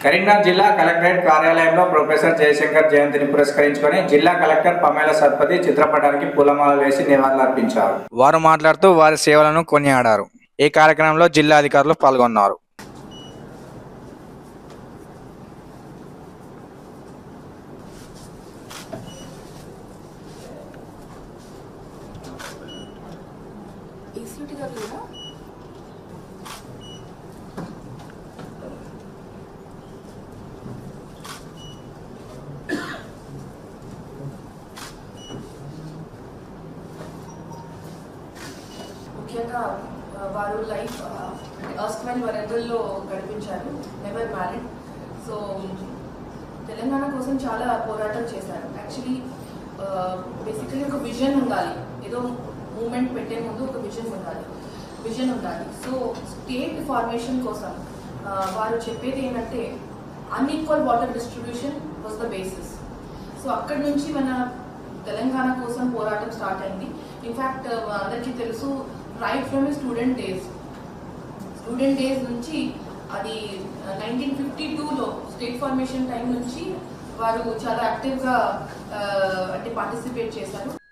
కరీంనగర్ జిల్లా కలెక్టరేట్ కార్యాలయంలో ప్రొఫెసర్ జయశంకర్ జయంతిని పురస్కరించుకొని జిల్లా కలెక్టర్ పమేల సత్పతి చిత్రపటానికి పూలమాల వేసి నివాళులర్పించారు వారు మాట్లాడుతూ వారి సేవలను కొనియాడారు ఈ కార్యక్రమంలో జిల్లా అధికారులు పాల్గొన్నారు ఏసీటీ గారు లేదా ముఖ్యంగా ఆ, వారు లైఫ్ అస్ట్వైల్ వరంగల్లో గడిపించారు నెవర్ మ్యారీడ్ సో తెలంగాణ కోసం చాలా పోరాటం చేశారు యాక్చువల్లీ బేసికలీ ఒక విజన్ ఉండాలి ఏదో మూమెంట్ పెట్టే ముందు ఒక విజన్ ఉండాలి విజన్ ఉండాలి సో స్టేట్ ఫార్మేషన్ కోసం ఆ, వారు చెప్పేది ఏంటంటే unequal water distribution was the basis so అక్కడి నుంచి మన తెలంగాణ కోసం పోరాటం స్టార్ట్ అయింది ఇన్ఫ్యాక్ట్ అందరికీ తెలుసు right from student days student days నుంచి అది నైన్టీన్ ఫిఫ్టీ టూలో స్టేట్ ఫార్మేషన్ టైం నుంచి వారు చాలా యాక్టివ్గా అంటే పార్టిసిపేట్ చేశారు